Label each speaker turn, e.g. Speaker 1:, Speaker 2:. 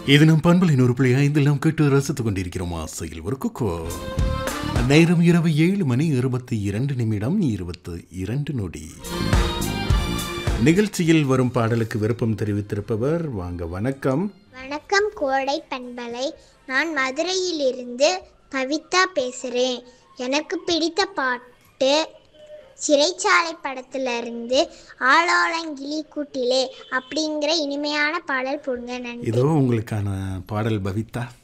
Speaker 1: இது நம் பண்பலின் ஒரு புள்ளி ஐந்தில் நாம் கேட்டு ரசித்துக் கொண்டிருக்கிறோம் ஆசையில் ஒரு குக்கோ நேரம் இரவு ஏழு மணி இருபத்தி இரண்டு நிமிடம் இருபத்து இரண்டு நொடி நிகழ்ச்சியில் வரும் பாடலுக்கு விருப்பம் தெரிவித்திருப்பவர் வாங்க வணக்கம்
Speaker 2: வணக்கம் கோடை பண்பலை நான் மதுரையிலிருந்து கவிதா பேசுகிறேன் எனக்கு பிடித்த பாட்டு சிறைச்சாலை படத்துல இருந்து ஆளோளங்கிளி கூட்டிலே அப்படிங்கிற இனிமையான பாடல் போடுங்க நன்றி
Speaker 1: இதோ உங்களுக்கான பாடல் பவித்தா